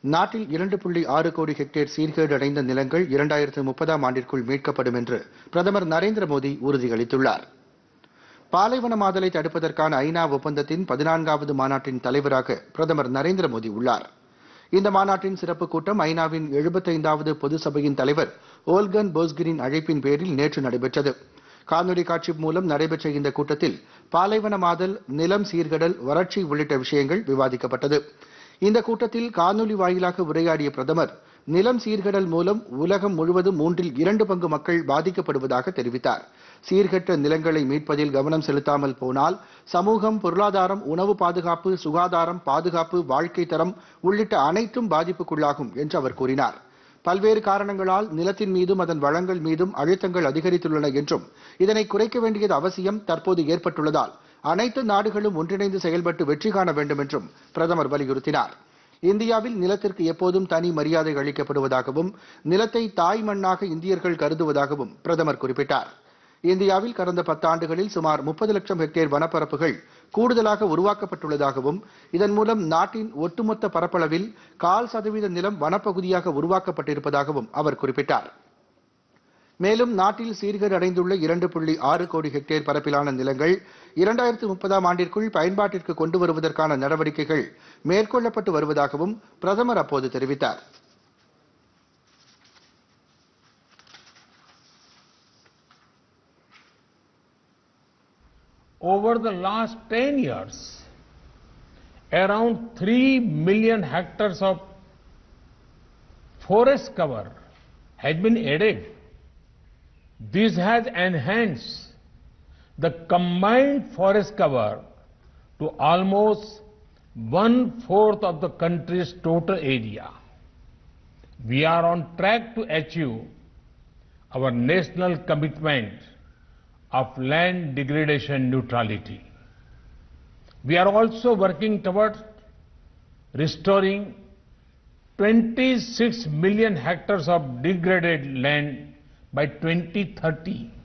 நாட்டில் இரண்டு புள்ளி ஆறு கோடி ஹெக்டேர் சீர்கேடு அடைந்த நிலங்கள் இரண்டாயிரத்து முப்பதாம் ஆண்டிற்குள் மீட்கப்படும் என்று பிரதமர் நரேந்திர மோடி உறுதியளித்துள்ளார் பாலைவனமாதலை தடுப்பதற்கான ஐநா ஒப்பந்தத்தின் பதினான்காவது மாநாட்டின் தலைவராக பிரதமர் நரேந்திர மோடி உள்ளார் இந்த மாநாட்டின் சிறப்பு கூட்டம் ஐநாவின் எழுபத்தைந்தாவது பொது சபையின் தலைவர் ஓல்கன் போஸ்கிரின் அழைப்பின் பேரில் நேற்று நடைபெற்றது காணொலி காட்சி மூலம் நடைபெற்ற இந்த கூட்டத்தில் பாலைவனமாதல் நிலம் சீர்கடல் வறட்சி உள்ளிட்ட விஷயங்கள் விவாதிக்கப்பட்டது இந்த கூட்டத்தில் காணொலி வாயிலாக உரையாடிய பிரதமர் நிலம் சீர்கடல் மூலம் உலகம் முழுவதும் மூன்றில் இரண்டு பங்கு மக்கள் பாதிக்கப்படுவதாக தெரிவித்தார் சீர்கெட்ட நிலங்களை மீட்பதில் கவனம் செலுத்தாமல் போனால் சமூகம் பொருளாதாரம் உணவு பாதுகாப்பு சுகாதாரம் பாதுகாப்பு வாழ்க்கை தரம் உள்ளிட்ட அனைத்தும் பாதிப்புக்குள்ளாகும் என்று அவர் கூறினார் பல்வேறு காரணங்களால் நிலத்தின் மீதும் அதன் வளங்கள் மீதும் அழுத்தங்கள் அதிகரித்துள்ளன என்றும் இதனை குறைக்க வேண்டியது அவசியம் தற்போது ஏற்பட்டுள்ளதால் அனைத்து நாடுகளும் ஒன்றிணைந்து செயல்பட்டு வெற்றி காண வேண்டும் என்றும் பிரதமர் வலியுறுத்தினார் இந்தியாவில் நிலத்திற்கு எப்போதும் தனி மரியாதை அளிக்கப்படுவதாகவும் நிலத்தை தாய் மண்ணாக இந்தியர்கள் கருதுவதாகவும் பிரதமர் குறிப்பிட்டார் இந்தியாவில் கடந்த பத்தாண்டுகளில் சுமார் முப்பது லட்சம் ஹெக்டேர் வனப்பரப்புகள் கூடுதலாக உருவாக்கப்பட்டுள்ளதாகவும் இதன் மூலம் நாட்டின் ஒட்டுமொத்த பரப்பளவில் கால் சதவீத நிலம் வனப்பகுதியாக உருவாக்கப்பட்டிருப்பதாகவும் அவர் குறிப்பிட்டார் மேலும் நாட்டில் சீர்கேடு அடைந்துள்ள இரண்டு புள்ளி ஆறு கோடி ஹெக்டேர் பரப்பிலான நிலங்கள் இரண்டாயிரத்து முப்பதாம் ஆண்டிற்குள் பயன்பாட்டிற்கு கொண்டு வருவதற்கான நடவடிக்கைகள் மேற்கொள்ளப்பட்டு வருவதாகவும் பிரதமர் அப்போது தெரிவித்தார் Over the last 10 years, around 3 million hectares of forest cover has been added. This has enhanced the combined forest cover to almost one fourth of the country's total area. We are on track to achieve our national commitment of land degradation neutrality. We are also working towards restoring 26 million hectares of degraded land by 2030.